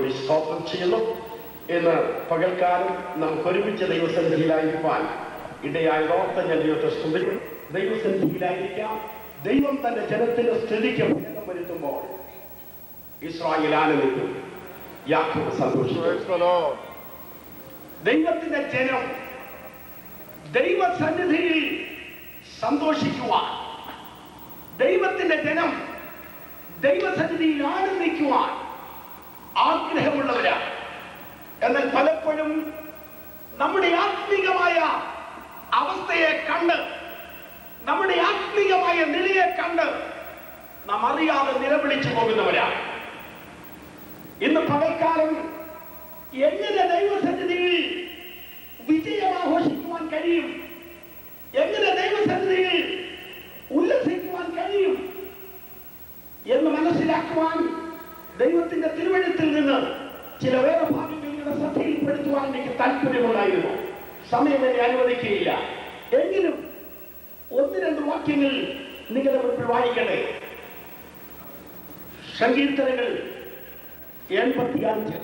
കൂടി സ്തോത്രം ചെയ്യുന്നു ഇന്ന് പകൽക്കാലം നമുക്ക് ഒരുമിച്ച് ദൈവസന്നിധിയിലായിരിക്കാൻ ഇടയായതോർത്ത് ഞാൻ ദൈവത്തെ സ്തുതിക്കുന്നു ദൈവസന്നിധിയിലായിരിക്കാം ദൈവം തന്റെ ജനത്തിന്റെ സ്ഥിതിക്ക് ഭേദം വരുത്തുമ്പോൾ ഇസ്രായേൽ ആനന്ദിക്കും യാക്കോബ് സന്തോഷിക്കും Praise the Lord. ദൈവത്തിന്റെ ജനം ദൈവസന്നിധിയിൽ സന്തോഷിക്കുവാൻ ദൈവത്തിന്റെ ജനം ദൈവസന്നിധിയിൽ ആനന്ദിക്കുവാൻ ആഗ്രഹമുള്ളവരാണ് എന്നാൽ പലപ്പോഴും നമ്മുടെ ആത്മീകമായ അവസ്ഥയെ കണ്ട് നമ്മുടെ ആത്മീകമായ നിലയെ കണ്ട് നാം അറിയാതെ നിലവിളിച്ചു പോകുന്നവരാണ് ഇന്ന് പകൽക്കാലം എങ്ങനെ ദൈവസന്നിധിയിൽ വിജയം ആഘോഷിക്കുവാൻ കഴിയും എങ്ങനെ ദൈവസന്നിധിയിൽ ഉല്ലസിക്കുവാൻ കഴിയും എന്ന് മനസ്സിലാക്കുവാൻ ദൈവത്തിന്റെ തിരുവഴുത്തിൽ നിന്ന് ചില വേറെ ഭാഗങ്ങൾ നിങ്ങളുടെ ശ്രദ്ധയിൽപ്പെടുത്തുവാൻ എനിക്ക് താല്പര്യമുണ്ടായിരുന്നു സമയം എന്നെ അനുവദിക്കുകയില്ല എങ്കിലും ഒന്ന് രണ്ട് വാക്യങ്ങൾ നിങ്ങളുടെ മുൻപിൽ വായിക്കട്ടെ സങ്കീർത്തനങ്ങൾ എൺപത്തി അഞ്ച്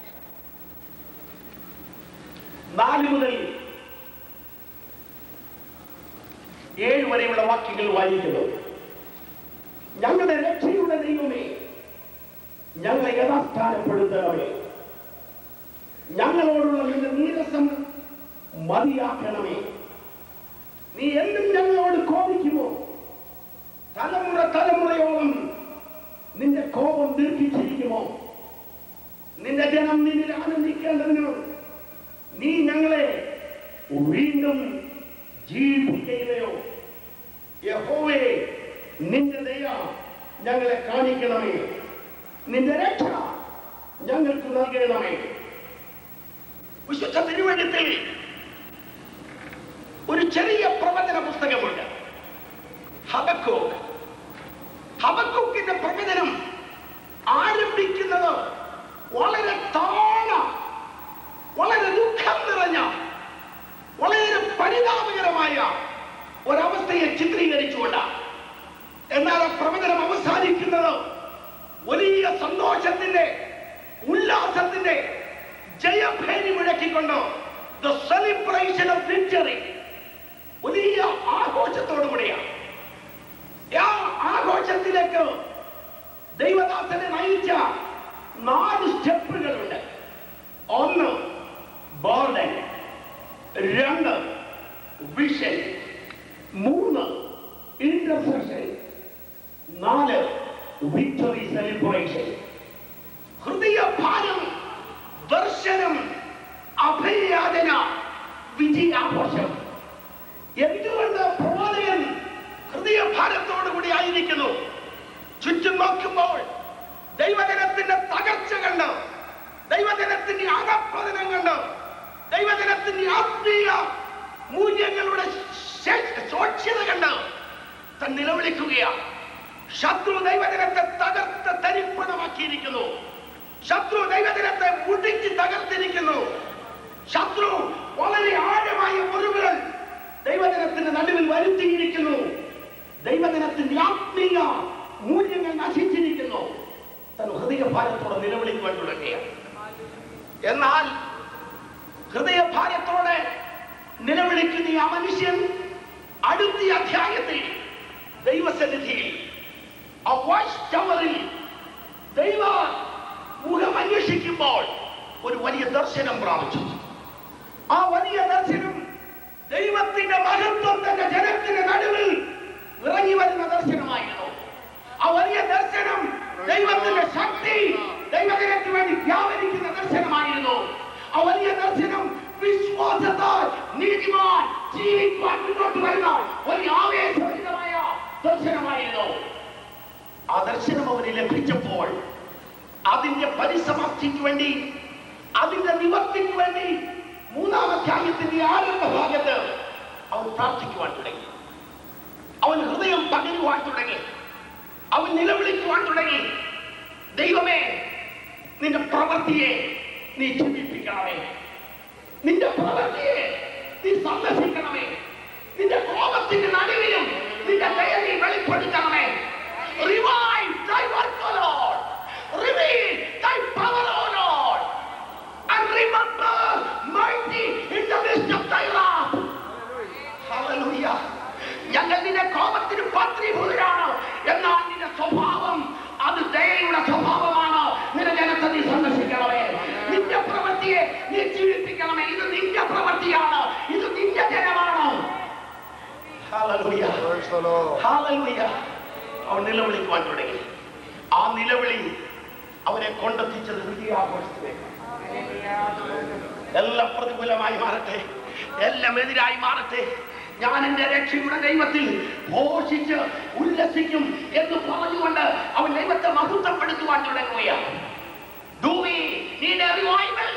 നാല് മുതൽ ഏഴ് വരെയുള്ള വാക്യങ്ങൾ വായിക്കുന്നു ഞങ്ങളുടെ രക്ഷയുടെ ദൈവമേ ഞങ്ങളെ യഥാസ്ഥാനപ്പെടുത്തണമേ ഞങ്ങളോടുള്ള നിന്റെ നീരസം മതിയാക്കണമേ നീ എന്നും ഞങ്ങളോട് കോപിക്കുമോ തലമുറ തലമുറയോളം നിന്റെ കോപം ദീർഘിച്ചിരിക്കുമോ നിന്റെ ജനം നിന്നിൽ ആനന്ദിക്കേണ്ടതിന് നീ ഞങ്ങളെ വീണ്ടും ജീവിപ്പിക്കുകയോ യഹോവേ നിന്റെ ദയ ഞങ്ങളെ കാണിക്കണമേ നിന്റെ രക്ഷ ഞങ്ങൾക്ക് നൽകണമേ വിശുദ്ധ തിരുവഴുത്തിൽ ഒരു ചെറിയ പ്രവചന പുസ്തകമുണ്ട് ഹബക്കോക്ക് ഹബക്കൂക്കിന്റെ പ്രവചനം ആരംഭിക്കുന്നത് വളരെ താണ വളരെ ദുഃഖം നിറഞ്ഞ വളരെ പരിതാപകരമായ ഒരവസ്ഥയെ ചിത്രീകരിച്ചുകൊണ്ടാണ് എന്നാൽ ആ പ്രവചനം അവസാനിക്കുന്നത് വലിയ സന്തോഷത്തിന്റെ ഉല്ലാസത്തിന്റെ ജയഭേരി മുഴക്കിക്കൊണ്ട് ദ സെലിബ്രേഷൻ ഓഫ് വിക്ടറി വലിയ ആഘോഷത്തോടു കൂടിയാണ് ആ ആഘോഷത്തിലേക്ക് ദൈവദാസനെ നയിച്ച നാല് സ്റ്റെപ്പുകളുണ്ട് ഒന്ന് ബോർഡൻ രണ്ട് വിഷൻ മൂന്ന് ഇന്റർസെഷൻ നാല് വിക്ടറി സെലിബ്രേഷൻ ഹൃദയഭാരം ദർശനം അഭയാചന വിജയാഘോഷം എന്തുകൊണ്ട് പ്രവാചകൻ ഹൃദയഭാരത്തോടു കൂടി ആയിരിക്കുന്നു ചുറ്റും നോക്കുമ്പോൾ ദൈവജനത്തിന്റെ തകർച്ച കണ്ട് ദൈവജനത്തിന്റെ അധപ്പതനം കണ്ട് ദൈവജനത്തിന്റെ ആത്മീയ മൂല്യങ്ങളുടെ ശേ- ശോച്യത കണ്ട് താൻ നിലവിളിക്കുകയാണ് ശത്രു ദൈവജനത്തെ തകർത്ത് തരിപ്പണമാക്കിയിരിക്കുന്നു ശത്രു ദൈവജനത്തെ മുടിച്ച് തകർത്തിരിക്കുന്നു ശത്രു വളരെ ആഴമായ മുറിവുകൾ ദൈവജനത്തിന്റെ നടുവിൽ വരുത്തിയിരിക്കുന്നു ദൈവജനത്തിന്റെ ആത്മീയ മൂല്യങ്ങൾ നശിച്ചിരിക്കുന്നു തൻ ഹൃദയഭാരത്തോടെ നിലവിളിക്കുവാൻ തുടങ്ങിയാണ് എന്നാൽ ഹൃദയഭാരത്തോടെ നിലവിളിക്കുന്ന ഈ ആ മനുഷ്യൻ അടുത്ത അധ്യായത്തിൽ ദൈവസന്നിധിയിൽ ആ വാച്ച് ടവറിൽ ദൈവ മുഖം അന്വേഷിക്കുമ്പോൾ ഒരു വലിയ ദർശനം പ്രാപിച്ചു ആ വലിയ ദർശനം ദൈവത്തിന്റെ മഹത്വം തന്റെ ജനത്തിന്റെ നടുവിൽ ഇറങ്ങി വരുന്ന ദർശനമായിരുന്നു ആ വലിയ ദർശനം ദൈവത്തിന്റെ ശക്തി ദൈവജനത്തിന് വേണ്ടി വ്യാപരിക്കുന്ന ദർശനമായിരുന്നു ആ വലിയ ദർശനം വിശ്വാസത്താൽ നീതിമാൻ ജീവിക്കുവാൻ മുന്നോട്ട് വരുന്ന ഒരു ആവേശഭരിതമായ ദർശനമായിരുന്നു ആ ദർശനം അവന് ലഭിച്ചപ്പോൾ അതിന്റെ പരിസമാപ്തിക്ക് വേണ്ടി അതിന്റെ നിവർത്തിക്ക് വേണ്ടി മൂന്നാമധ്യായത്തിന്റെ ആരംഭ ഭാഗത്ത് അവൻ പ്രാർത്ഥിക്കുവാൻ തുടങ്ങി അവൻ ഹൃദയം പകരുവാൻ തുടങ്ങി അവൻ നിലവിളിക്കുവാൻ തുടങ്ങി ദൈവമേ നിന്റെ പ്രവൃത്തിയെ നീ ചിന്തിപ്പിക്കണമേ നിന്റെ പ്രവൃത്തിയെ നീ സന്ദർശിക്കണമേ നിന്റെ കോപത്തിന്റെ നടുവിലും നിന്റെ ദയ നീ വെളിപ്പെടുത്തണമേ Revive thy work, O Lord. Reveal thy power, O Lord. നീ ജീവിപ്പിക്കണമേ ഇത് നിന്റെ പ്രവൃത്തിയാണ് ഇത് നിന്റെ ജനമാണ് Hallelujah. Praise the Lord. Hallelujah. അവൻ നിലവിളിക്കുവാൻ തുടങ്ങി ആ നിലവിളി അവനെ കൊണ്ടെത്തിച്ചത് വിജയാഘോഷത്തിലേക്ക് എല്ലാം പ്രതികൂലമായി മാറട്ടെ എല്ലാം എതിരായി മാറട്ടെ ഞാൻ എന്റെ രക്ഷയുടെ ദൈവത്തിൽ ഘോഷിച്ച് ഉല്ലസിക്കും എന്ന് പറഞ്ഞുകൊണ്ട് അവൻ ദൈവത്തെ മഹത്വപ്പെടുത്തുവാൻ തുടങ്ങുകയാണ് Do we need a revival?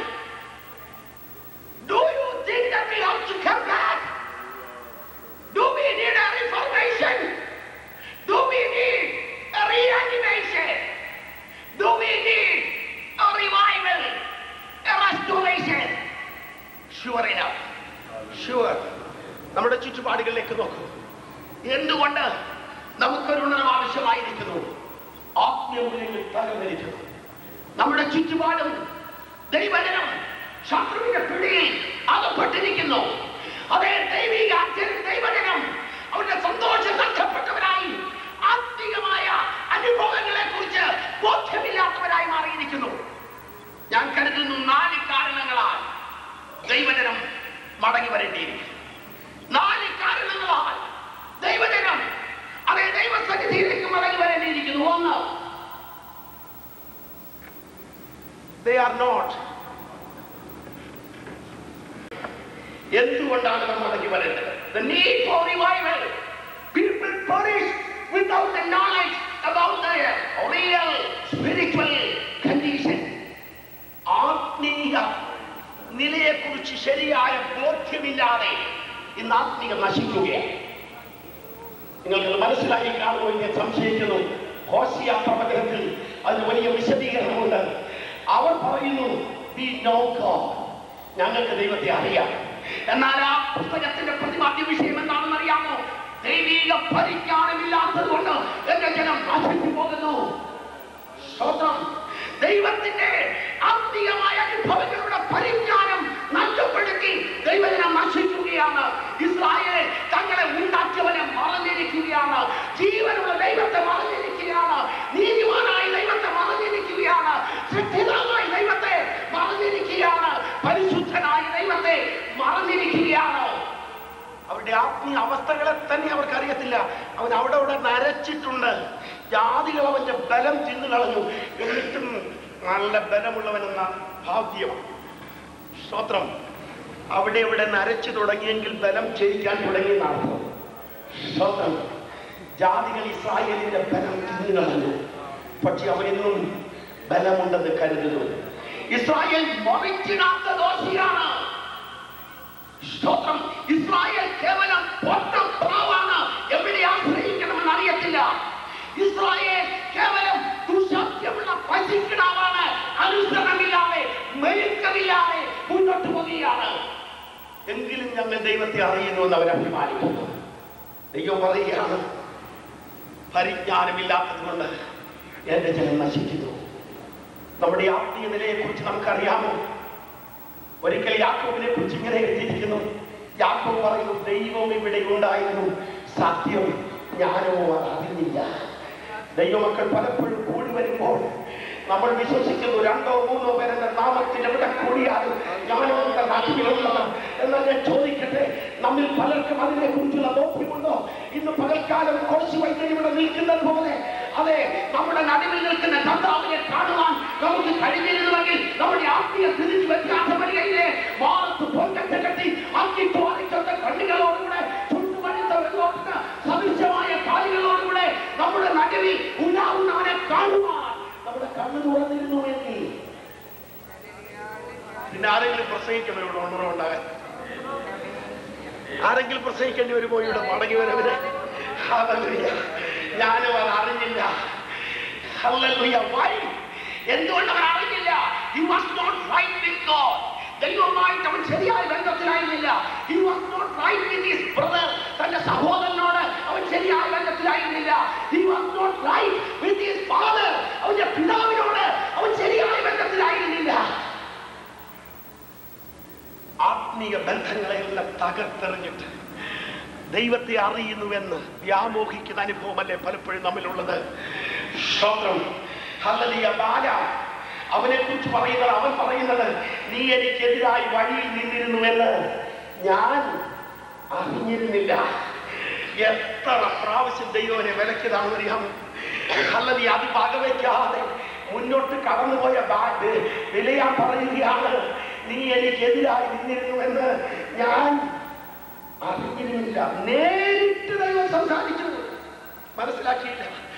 Do you think that we have to come back? Do we need a reformation? Do we need a reanimation? Do we need a revival? A restoration? Sure enough. Sure. നമ്മുടെ ചുറ്റുപാടുകളിലേക്ക് നോക്കൂ എന്തുകൊണ്ട് നമുക്കൊരു ഉണർവ് ആവശ്യമായിരിക്കുന്നു ആത്മീയങ്ങളിൽ തകർന്നിരിക്കുന്നു നമ്മുടെ ചുറ്റുപാടും ദൈവജനം ശത്രുവിന്റെ പിടിയിൽ അകപ്പെട്ടിരിക്കുന്നു അതേ ദൈവിക ദൈവജനം അവരുടെ സന്തോഷം നഷ്ടപ്പെട്ടവരായി ആത്മീയമായ അനുഭവങ്ങളെ കുറിച്ച് ബോധ്യമില്ലാത്തവരായി മാറിയിരിക്കുന്നു ഞാൻ കരുതുന്നു നാല് കാരണങ്ങളാൽ ദൈവജനം മടങ്ങി വരേണ്ടിയിരിക്കുന്നു നാല് കാരണങ്ങളാൽ ദൈവജനം അതേ ദൈവസന്നിധിയിലേക്ക് മടങ്ങി വരേണ്ടിയിരിക്കുന്നു ഒന്ന് they are not എന്തുകൊണ്ടാണ് നാം മടങ്ങി വരേണ്ടത് the need for revival people perish without the knowledge about their real spiritual condition ആത്മീയ നിലയെക്കുറിച്ച് ശരിയായ ബോധ്യമില്ലാതെ ഇന്ന് ആത്മീയം നശിക്കുകയാണ് നിങ്ങൾക്ക് മനസ്സിലായി കാണുമോ എന്ന് ഞാൻ സംശയിക്കുന്നു ഹോസിയ പ്രവചനത്തിൽ അതിന് വലിയ വിശദീകരണമുണ്ട് അവർ പറയുന്നു "We know God." ഞങ്ങൾക്ക് ദൈവത്തെ അറിയാം എന്നാൽ ആ പുസ്തകത്തിന്റെ പ്രതിപാദ്യ വിഷയം എന്താണെന്ന് അറിയാമോ ദൈവിക പരിജ്ഞാനമില്ലാത്തത് കൊണ്ട് എന്റെ ജനം നശിച്ചു പോകുന്നു സ്തോത്രം ദൈവത്തിന്റെ ആത്മീയമായ അനുഭവങ്ങളുടെ പരിജ്ഞാനം നഷ്ടപ്പെടുത്തി ദൈവജനം നശിക്കുകയാണ് ഇസ്രായേൽ തങ്ങളെ ഉണ്ടാക്കിയവനെ മറന്നിരിക്കുകയാണ് ജീവനുള്ള ദൈവത്തെ മറന്നിരിക്കുകയാണ് നീതിമാനായ ദൈവത്തെ മറന്നിരിക്കുകയാണ് സത്യതാവായ ദൈവത്തെ മറന്നിരിക്കുകയാണ് പരിശുദ്ധനായ ദൈവത്തെ മറന്നിരിക്കുകയാണ് അവരുടെ ആത്മീയ അവസ്ഥകളെ തന്നെ അവർക്ക് അറിയത്തില്ല അവൻ അവിടെ അവിടെ നരച്ചിട്ടുണ്ട് ജാതികൾ അവന്റെ ബലം തിന്നു കളഞ്ഞു എന്നിട്ടും നല്ല ബലമുള്ളവനെന്ന ഭാഗ്യം സ്തോത്രം അവിടെ ഇവിടെ നരച്ചു തുടങ്ങിയെങ്കിൽ ബലം ജയിക്കാൻ തുടങ്ങി നടത്തും സ്തോത്രം ജാതികൾ ഇസ്രായേലിന്റെ ബലം തിന്നു കളഞ്ഞു പക്ഷെ അവനെന്നും ബലമുണ്ടെന്ന് കരുതുന്നു ഇസ്രായേൽ മറിച്ചിടാത്ത ദോഷിയാണ് സ്തോത്രം ഇസ്രായേൽ കേവലം ഒറ്റം പ്രാവാണ് എവിടെ ആശ്രയിക്കണമെന്ന് അറിയത്തില്ല ഇസ്രായേൽ കേവലം ദുശബ്ദമുള്ള പശുക്കിടാവാണ് അനുസരണമില്ലാതെ മെഴുക്കമില്ലാതെ മുന്നോട്ട് പോവുകയാണ് എങ്കിലും ഞങ്ങൾ ദൈവത്തെ അറിയുന്നു എന്ന് അവർ അഭിമാനിക്കുന്നു ദൈവം പറയുകയാണ് പരിജ്ഞാനമില്ലാത്തത് കൊണ്ട് എന്റെ ജനം നശിക്കുന്നു നമ്മുടെ ആത്മീയ നിലയെ കുറിച്ച് നമുക്കറിയാമോ ഒരിക്കൽ യാക്കോബിനെ കുറിച്ച് ഇങ്ങനെ എഴുതിയിരിക്കുന്നു യാക്കോബ് പറയുന്നു ദൈവം ഇവിടെ ഉണ്ടായിരുന്നു സത്യം ഞാനോ അത് അറിഞ്ഞില്ല ദൈവമക്കൾ പലപ്പോഴും കൂടി വരുമ്പോൾ നമ്മൾ വിശ്വസിക്കുന്നു രണ്ടോ മൂന്നോ പേരുടെ നാമത്തിൽ എവിടെ കൂടിയാലും ഞാനോ എന്ന നാട്ടിലുള്ളത് എന്നാൽ ഞാൻ ചോദിക്കട്ടെ നമ്മിൽ പലർക്കും അതിനെ കുറിച്ചുള്ള ബോധ്യമുണ്ടോ ഇന്ന് പകൽക്കാലം കോശി വൈദ്യൻ ഇവിടെ നിൽക്കുന്നത് പോലെ അതെ നമ്മുടെ നടുവിൽ നിൽക്കുന്ന കർത്താവിനെ കാണുവാൻ നമുക്ക് കഴിഞ്ഞിരുന്നുവെങ്കിൽ നമ്മുടെ ആത്മീയ സ്ഥിതിക്ക് വ്യത്യാസം വരികയില്ലേ മാറത്ത് പൊങ്കത്തെ കെട്ടി അക്കി തോന്നിച്ചൊത്ത കണ്ണുകളോടുകൂടെ ചുട്ടുപണിത്ത വെള്ളോട്ടിന് സദൃശമായ കാലുകളോടുകൂടെ നമ്മുടെ നടുവിൽ ഉണ്ടാവുന്നവനെ കാണുവാൻ നമ്മുടെ കണ്ണു തുറന്നിരുന്നുവെങ്കിൽ പിന്നെ ആരെങ്കിലും പ്രസംഗിക്കണം ഇവിടെ ഉണർവുണ്ടാകാൻ ആരെങ്കിലും പ്രസംഗിക്കേണ്ടി വരുമോ ഇവിടെ മടങ്ങി വരവര് Hallelujah. ഞാനും അത് അറിഞ്ഞില്ല Hallelujah. Why? എന്തുകൊണ്ട് അവൻ അറിഞ്ഞില്ല He was not right with God. ദൈവവുമായിട്ട് അവൻ ശരിയായ ബന്ധത്തിലായിരുന്നില്ല He was not right with his brother. തന്റെ സഹോദരനോട് അവൻ ശരിയായ ബന്ധത്തിലായിരുന്നില്ല He was not right with his father. അവന്റെ പിതാവിനോട് അവൻ ശരിയായ ബന്ധത്തിലായിരുന്നില്ല ആത്മീയ ബന്ധങ്ങളെല്ലാം തകർത്തെറിഞ്ഞിട്ട് ദൈവത്തെ അറിയുന്നുവെന്ന് വ്യാമോഹിക്കുന്ന അനുഭവമല്ലേ പലപ്പോഴും നമ്മിലുള്ളത് സ്തോത്രം ഹല്ലേലൂയ ബാല അവനെ കുറിച്ച് പറയുന്നത് അവൻ പറയുന്നത് നീ എനിക്കെതിരായി വഴിയിൽ നിന്നിരുന്നുവെന്ന് ഞാൻ അറിഞ്ഞിരുന്നില്ല എത്ര പ്രാവശ്യം ദൈവനെ വിലക്കിയതാണെന്ന് അറിയാമോ അല്ല നീ അത് വകവയ്ക്കാതെ മുന്നോട്ട് കടന്നുപോയ ബാഗ് വിലയാൻ പറയുകയാണ് നീ എനിക്കെതിരായി നിന്നിരുന്നുവെന്ന് ഞാൻ അറിഞ്ഞിരുന്നില്ല നേരിട്ട് ദൈവം സംസാരിച്ചു മനസ്സിലാക്കിയില്ല